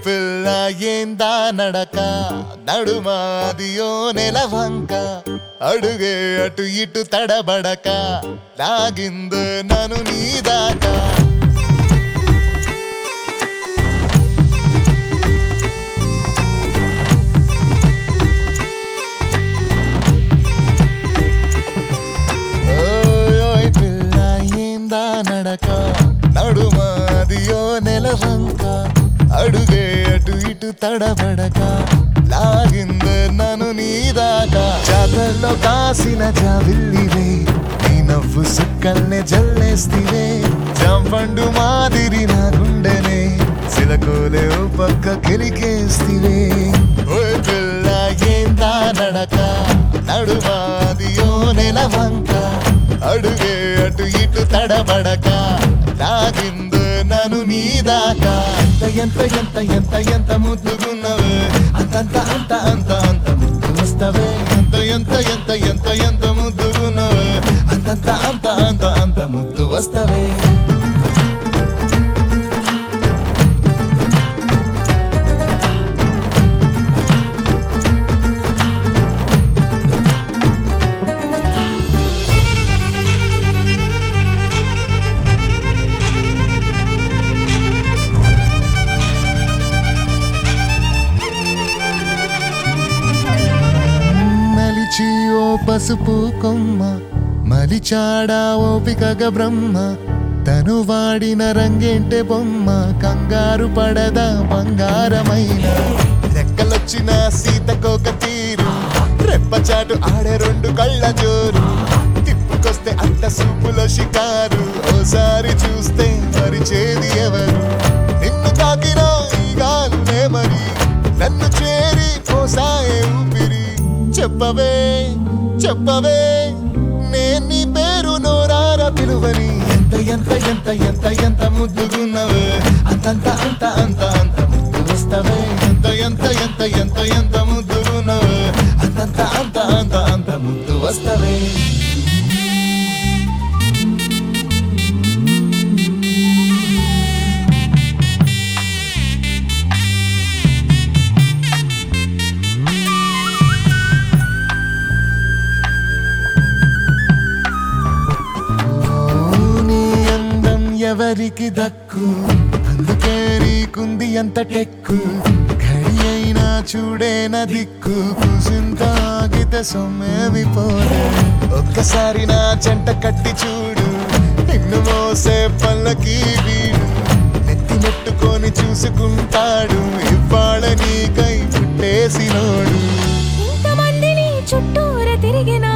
పిల్ల ఏందా నడక నడుమాదియో నెలవంక అడుగే అటు ఇటు తడబడక లాగిందు నను నీదాకా ఓయ్ ఓయ్ పిల్ల ఏందా నడక నడుమాదియో నెలవంక అడుగే అటు ఇటు తడబడక లాగిందే నన్ను నీదాకా జాతరలో కాసిన జావిల్లివే నీ నవ్వు సుక్కల్నే జల్లేస్తివే జాంపండు మాదిరి నా గుండెనే సిలకోలే ఓ పక్క కెలికేస్తివే ఓయ్ పిల్ల ఏందా నడక నడుమాదియో నెలవంక అడుగే అటు ఇటు తడబడక లాగిందు నన్ను నీదాకా ఎంత ఎంత ఎంత ఎంత ఎంత ముద్దుగున్నవే అంతంత అంత అంత అంత ముద్దు వస్తవే ఎంత ఎంత ఎంత ఎంత ఎంత ముద్దుగున్నవే అంతంత అంత అంత అంత ముద్దు వస్తవే మలిచి ఓ పసుపు కొమ్మ మలిచాడా ఓపికగ బ్రహ్మ తను వాడిన రంగేంటే బొమ్మ కంగారు పడదా బంగారమైన రెక్కలొచ్చిన సీతకొక తీరు రెప్పచాటు ఆడే రెండు కళ్ళ జోరు తిప్పుకొస్తే అంత సూపులో షికారు ఓసారి చూస్తే మరిచేది ఎవరు నిన్ను తాకిన ఈ గాలునే మరి నన్ను చేరి పోసాయే ఊపిరి చెప్పవే చెప్పవే నేను నీ పేరు నోరార పిలువని ఎంత ఎంత ఎంత ఎంత ఎంత ముద్దుగున్నవే అంతంత అంత అంత అంత ముద్దు వస్తవే ఎంత ఎంత ఎంత ఎంత ఎంత ముద్దుగున్నవే అంతంత అంత అంత అంత ముద్దు వస్తవే నీ అందం ఎవరికి దక్కు అందుకే నీకుంది ఎంత టెక్కు ఘడి అయినా చూడేన దిక్కు కూసింత ఆగితే సొమ్మేమి పోలే ఒక్కసారి నా జంట కట్టి చూడు నిన్ను మోసే పల్లకి వీడు నెత్తి నెట్టుకొని చూసుకుంటాడు ఇవాళ నీకై పుట్టేసినోడు ఇంతమందిని చుట్టూర తిరిగినా